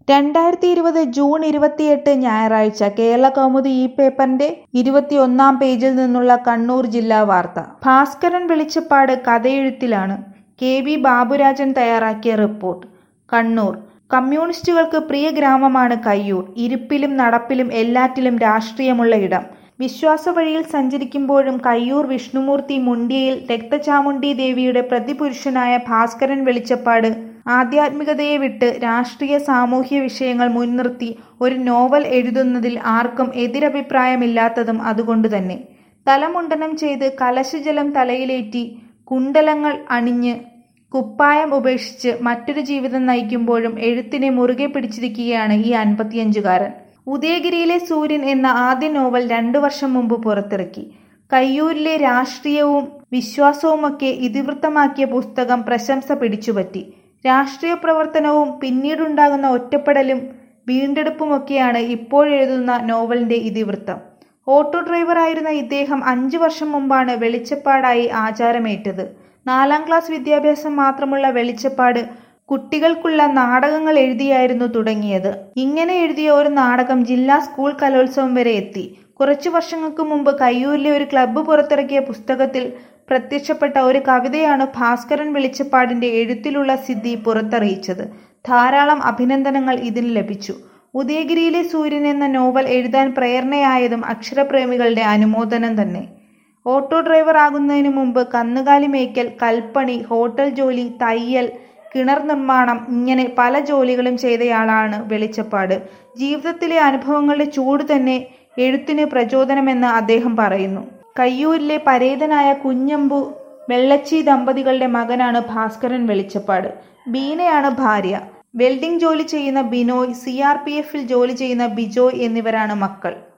രണ്ടായിരത്തി ഇരുപത് ജൂൺ ഇരുപത്തിയെട്ട് ഞായറാഴ്ച കേരളകൗമുദി ഈ പേപ്പറിന്റെ ഇരുപത്തിയൊന്നാം പേജിൽ നിന്നുള്ള കണ്ണൂർ ജില്ലാ വാർത്ത ഭാസ്കരൻ വെളിച്ചപ്പാട് കഥയെഴുത്തിലാണ് കെ വി ബാബുരാജൻ തയ്യാറാക്കിയ റിപ്പോർട്ട് കണ്ണൂർ കമ്മ്യൂണിസ്റ്റുകൾക്ക് പ്രിയ ഗ്രാമമാണ് കയ്യൂർ ഇരിപ്പിലും നടപ്പിലും എല്ലാറ്റിലും രാഷ്ട്രീയമുള്ള ഇടം വിശ്വാസവഴിയിൽ സഞ്ചരിക്കുമ്പോഴും കയ്യൂർ വിഷ്ണുമൂർത്തി മുണ്ടിയയിൽ രക്തചാമുണ്ഡി ദേവിയുടെ പ്രതിപുരുഷനായ ഭാസ്കരൻ വെളിച്ചപ്പാട് ആധ്യാത്മികതയെ വിട്ട് രാഷ്ട്രീയ സാമൂഹ്യ വിഷയങ്ങൾ മുൻനിർത്തി ഒരു നോവൽ എഴുതുന്നതിൽ ആർക്കും എതിരഭിപ്രായമില്ലാത്തതും അതുകൊണ്ടുതന്നെ തലമുണ്ടനം ചെയ്ത് കലശജലം തലയിലേറ്റി കുണ്ടലങ്ങൾ അണിഞ്ഞ് കുപ്പായം ഉപേക്ഷിച്ച് മറ്റൊരു ജീവിതം നയിക്കുമ്പോഴും എഴുത്തിനെ മുറുകെ പിടിച്ചിരിക്കുകയാണ് ഈ അൻപത്തിയഞ്ചുകാരൻ ഉദയഗിരിയിലെ സൂര്യൻ എന്ന ആദ്യ നോവൽ രണ്ടു വർഷം മുമ്പ് പുറത്തിറക്കി കയ്യൂരിലെ രാഷ്ട്രീയവും വിശ്വാസവുമൊക്കെ ഇതിവൃത്തമാക്കിയ പുസ്തകം പ്രശംസ പിടിച്ചുപറ്റി രാഷ്ട്രീയ പ്രവർത്തനവും പിന്നീടുണ്ടാകുന്ന ഒറ്റപ്പെടലും വീണ്ടെടുപ്പുമൊക്കെയാണ് ഇപ്പോഴെഴുതുന്ന നോവലിന്റെ ഇതിവൃത്തം ഓട്ടോ ഡ്രൈവറായിരുന്ന ഇദ്ദേഹം അഞ്ചു വർഷം മുമ്പാണ് വെളിച്ചപ്പാടായി ആചാരമേറ്റത് നാലാം ക്ലാസ് വിദ്യാഭ്യാസം മാത്രമുള്ള വെളിച്ചപ്പാട് കുട്ടികൾക്കുള്ള നാടകങ്ങൾ എഴുതിയായിരുന്നു തുടങ്ങിയത് ഇങ്ങനെ എഴുതിയ ഒരു നാടകം ജില്ലാ സ്കൂൾ കലോത്സവം വരെ എത്തി കുറച്ചു വർഷങ്ങൾക്ക് മുമ്പ് കയ്യൂരിലെ ഒരു ക്ലബ്ബ് പുറത്തിറക്കിയ പുസ്തകത്തിൽ പ്രത്യക്ഷപ്പെട്ട ഒരു കവിതയാണ് ഭാസ്കരൻ വെളിച്ചപ്പാടിന്റെ എഴുത്തിലുള്ള സിദ്ധി പുറത്തറിയിച്ചത് ധാരാളം അഭിനന്ദനങ്ങൾ ഇതിന് ലഭിച്ചു ഉദയഗിരിയിലെ സൂര്യൻ എന്ന നോവൽ എഴുതാൻ പ്രേരണയായതും അക്ഷരപ്രേമികളുടെ അനുമോദനം തന്നെ ഓട്ടോ ഡ്രൈവർ ആകുന്നതിനു മുമ്പ് കന്നുകാലി മേയ്ക്കൽ കൽപ്പണി ഹോട്ടൽ ജോലി തയ്യൽ കിണർ നിർമ്മാണം ഇങ്ങനെ പല ജോലികളും ചെയ്തയാളാണ് വെളിച്ചപ്പാട് ജീവിതത്തിലെ അനുഭവങ്ങളുടെ ചൂട് തന്നെ എഴുത്തിന് പ്രചോദനമെന്ന് അദ്ദേഹം പറയുന്നു കയ്യൂരിലെ പരേതനായ കുഞ്ഞമ്പു വെള്ളച്ചി ദമ്പതികളുടെ മകനാണ് ഭാസ്കരൻ വെളിച്ചപ്പാട് ബീനയാണ് ഭാര്യ വെൽഡിംഗ് ജോലി ചെയ്യുന്ന ബിനോയ് സി ആർ പി എഫിൽ ജോലി ചെയ്യുന്ന ബിജോയ് എന്നിവരാണ് മക്കൾ